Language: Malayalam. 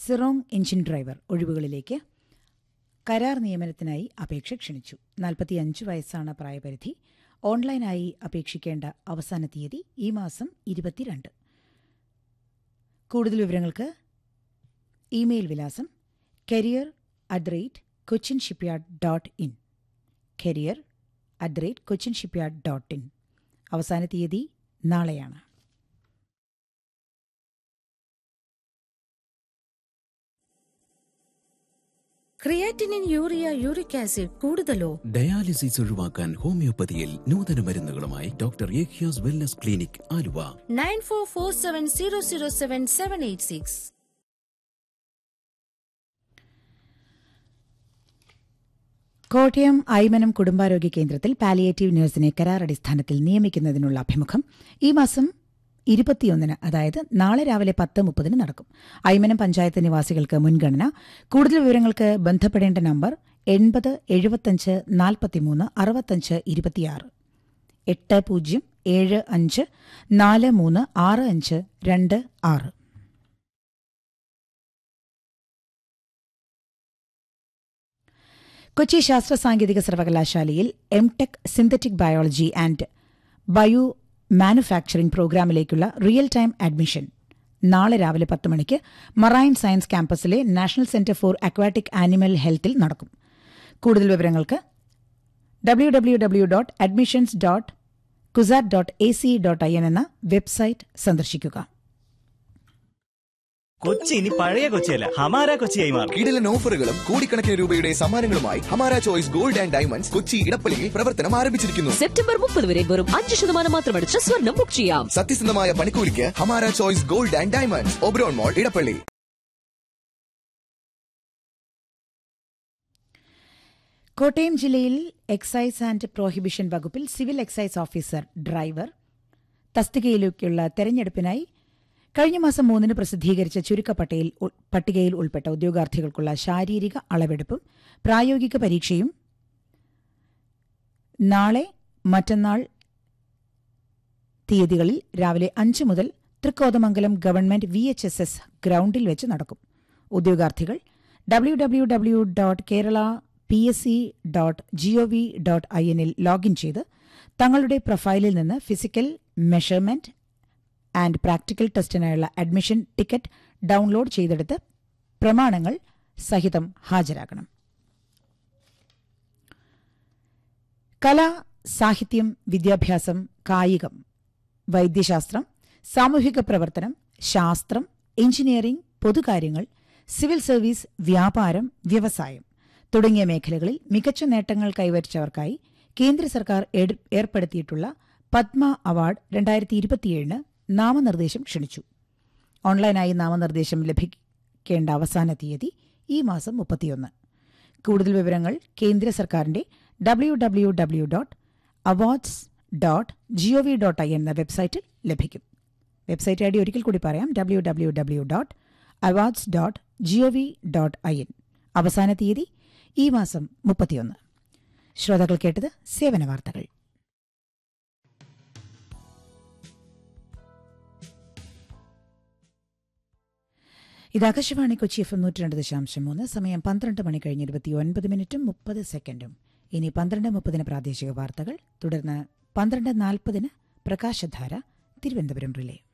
സിറോങ് എഞ്ചിൻ ഡ്രൈവർ ഒഴിവുകളിലേക്ക് കരാർ നിയമനത്തിനായി അപേക്ഷ ക്ഷണിച്ചു നാൽപ്പത്തിയഞ്ച് വയസ്സാണ് പ്രായപരിധി ഓൺലൈനായി അപേക്ഷിക്കേണ്ട അവസാന തീയതി ഈ മാസം ഇരുപത്തിരണ്ട് കൂടുതൽ വിവരങ്ങൾക്ക് ഇമെയിൽ വിലാസം career at the rate Cochin shipyard dot in career at the rate Cochin shipyard dot in അവസാന തീയതി നാളെയാണ് ക്രിയാറ്റിനിൻ യൂറിയ യൂറിക് ആസിഡ് കൂടുതലോ ഡയാലിസിസ് ഒഴിവാക്കാൻ ഹോമിയോപ്പതിയിൽ നൂതന മരുന്നുകളുമായി ഡോക്ടർ ഏഖ്യാസ് wellness clinic Aluva nine four four seven zero zero seven seven eight six Kottayam Aymanam കുടുംബാരോഗ്യ കേന്ദ്രത്തിൽ പാലിയേറ്റീവ് നഴ്സിനെ കരാർ അടിസ്ഥാനത്തിൽ നിയമിക്കുന്നതിനുള്ള അഭിമുഖം ഈ മാസം ഇരുപത്തിയൊന്നിന് അതായത് നാളെ രാവിലെ പത്ത് മുപ്പതിന് നടക്കും ഐമനം പഞ്ചായത്ത് നിവാസികൾക്ക് മുൻഗണന കൂടുതൽ വിവരങ്ങൾക്ക് ബന്ധപ്പെടേണ്ട നമ്പർ എൺപത് എഴുപത്തഞ്ച് നാൽപ്പത്തിമൂന്ന് അറുപത്തഞ്ച് ഇരുപത്തിയാറ് എട്ട് പൂജ്യം ഏഴ് അഞ്ച് നാല് മൂന്ന് ആറ് അഞ്ച് രണ്ട് ആറ് കൊച്ചി ശാസ്ത്ര സാങ്കേതിക സർവകലാശാലയിൽ M tech synthetic biology and bio manufacturing പ്രോഗ്രാമിലേക്കുള്ള റിയൽ ടൈം അഡ്മിഷൻ നാളെ രാവിലെ പത്ത് മണിക്ക് മറൈൻ സയൻസ് ക്യാമ്പസിലെ national centre for aquatic animal ഹെൽത്തിൽ നടക്കും കൂടുതൽ വിവരങ്ങൾക്ക് W W W dot admissions dot CUSAT dot A C dot I N എന്ന വെബ്സൈറ്റ് സന്ദർശിക്കുക കൊച്ചി ഇനി പഴയ കൊച്ചിയല്ല ഹമാര കൊച്ചിയായി മാറും കിടിലൻ ഓഫറുകളും കോടിക്കണക്കിന് രൂപയുടെ സമ്മാനങ്ങളുമായി Hamara choice gold and diamonds Kochi ഇടപ്പള്ളിയിൽ പ്രവർത്തനം ആരംഭിച്ചിരിക്കുന്നു സെപ്റ്റംബർ മുപ്പത് വരെ വെറും അഞ്ച് ശതമാനം മാത്രമടിച്ച് സ്വർണം ബുക്ക് ചെയ്യാം സത്യസന്ധമായ പണിക്കൂലിക്ക് Hamara choice gold and diamonds Oberon mall Edappally Kottayam ജില്ലയിൽ എക്സൈസ് ആൻഡ് പ്രോഹിബിഷൻ വകുപ്പിൽ സിവിൽ എക്സൈസ് ഓഫീസർ ഡ്രൈവർ തസ്തികയിലേക്കുള്ള തെരഞ്ഞെടുപ്പിനായി കഴിഞ്ഞ മാസം മൂന്നിന് പ്രസിദ്ധീകരിച്ച ചുരുക്ക പട്ടികയിൽ ഉൾ- പട്ടികയിൽ ഉൾപ്പെട്ട ഉദ്യോഗാർത്ഥികൾക്കുള്ള ശാരീരിക അളവെടുപ്പും പ്രായോഗിക പരീക്ഷയും നാളെ മറ്റന്നാൾ തീയതികളിൽ രാവിലെ അഞ്ച് മുതൽ Thrikkothamangalam government V H S S ഗ്രൗണ്ടിൽ വെച്ച് നടക്കും ഉദ്യോഗാർത്ഥികൾ W W W dot Kerala P S C dot G O V dot I എന്നിൽ ലോഗിൻ ചെയ്ത് തങ്ങളുടെ പ്രൊഫൈലിൽ നിന്ന് ഫിസിക്കൽ മെഷർമെന്റ് ആൻഡ് പ്രാക്ടിക്കൽ ടെസ്റ്റിനായുള്ള അഡ്മിഷൻ ടിക്കറ്റ് ഡൗൺലോഡ് ചെയ്തെടുത്ത് പ്രമാണങ്ങൾ സഹിതം ഹാജരാക്കണം കല സാഹിത്യം വിദ്യാഭ്യാസം കായികം വൈദ്യശാസ്ത്രം സാമൂഹിക പ്രവർത്തനം ശാസ്ത്രം എഞ്ചിനീയറിംഗ് പൊതുകാര്യങ്ങൾ സിവിൽ സർവീസ് വ്യാപാരം വ്യവസായം തുടങ്ങിയ മേഖലകളിൽ മികച്ച നേട്ടങ്ങൾ കൈവരിച്ചവർക്കായി കേന്ദ്ര സർക്കാർ ഏർ- ഏർപ്പെടുത്തിയിട്ടുള്ള പത്മ അവാർഡ് രണ്ടായിരത്തി ഇരുപത്തിയേഴിന് നാമനിർദ്ദേശം ക്ഷണിച്ചു ഓൺലൈനായി നാമനിർദ്ദേശം ലഭിക്കേണ്ട അവസാന തീയതി ഈ മാസം മുപ്പത്തിയൊന്ന് കൂടുതൽ വിവരങ്ങൾ കേന്ദ്ര സർക്കാരിന്റെ W W W dot awards dot G O V dot I എന്ന വെബ്സൈറ്റിൽ ലഭിക്കും വെബ്സൈറ്റ് ഐ ഡി ഒരിക്കൽ കൂടി പറയാം W W W dot awards dot G O V dot I N അവസാന തീയതി ഈ മാസം മുപ്പത്തിയൊന്ന് ശ്രോതാക്കൾ കേട്ടത് സേവന വാർത്തകൾ ഇത് ആകാശവാണി കൊച്ചി എഫ് എം നൂറ്റി രണ്ട് ദശാംശം മൂന്ന് സമയം പന്ത്രണ്ട് മണി കഴിഞ്ഞ് ഇരുപത്തി ഒൻപത് മിനിറ്റും മുപ്പത് സെക്കൻഡും ഇനി പന്ത്രണ്ട് മുപ്പതിന് പ്രാദേശിക വാർത്തകൾ തുടർന്ന് പന്ത്രണ്ട് നാൽപ്പതിന് പ്രകാശധാര തിരുവനന്തപുരം റിലേ